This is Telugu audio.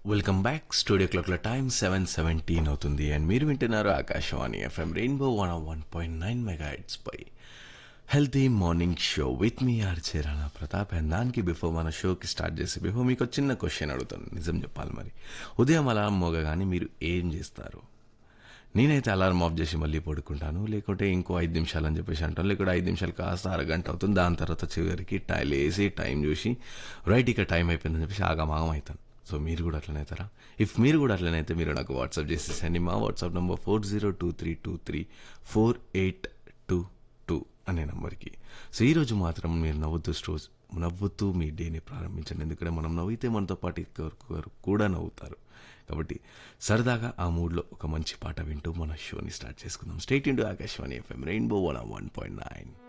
వెల్కమ్ బ్యాక్ స్టూడియో క్లాక్ల టైం సెవెన్ సెవెంటీన్ అవుతుంది అండ్ మీరు వింటున్నారు Akashvani FM rainbow one one point nine mega pie healthy morning show with మీ ఆర్ చేరానా ప్రతాప్ అండ్ దానికి బిఫోర్ మన షోకి స్టార్ట్ చేసి బిఫోర్ మీకు ఒక చిన్న క్వశ్చన్ అడుగుతాను నిజం చెప్పాలి మరి ఉదయం అలారం మోగగానే మీరు ఏం చేస్తారు నేనైతే అలారం ఆఫ్ చేసి మళ్ళీ పడుకుంటాను లేకుంటే ఇంకో ఐదు నిమిషాలు అని చెప్పేసి అంటాను లేకుంటే ఐదు నిమిషాలు కాస్త అరగంట అవుతుంది దాని తర్వాత చివరికి టై లేసి టైం చూసి రైట్ ఇక టైం అయిపోయిందని చెప్పేసి ఆగమాగం అవుతాను సో మీరు కూడా అట్లనే అవుతారా ఇఫ్ మీరు కూడా అట్లనే అయితే మీరు నాకు వాట్సాప్ చేసేసండి మా WhatsApp number four zero two three two three four eight two two అనే నంబర్కి సో ఈరోజు మాత్రం మీరు నవ్వుతూ స్టోజ్ నవ్వుతూ మీ డేని ప్రారంభించండి ఎందుకంటే మనం నవ్వితే మనతో పాటు ఇంకొకరు కూడా నవ్వుతారు కాబట్టి సరదాగా ఆ మూడ్లో ఒక మంచి పాట వింటూ మన షోని స్టార్ట్ చేసుకుందాం state into Akashvani FM rainbow one one point nine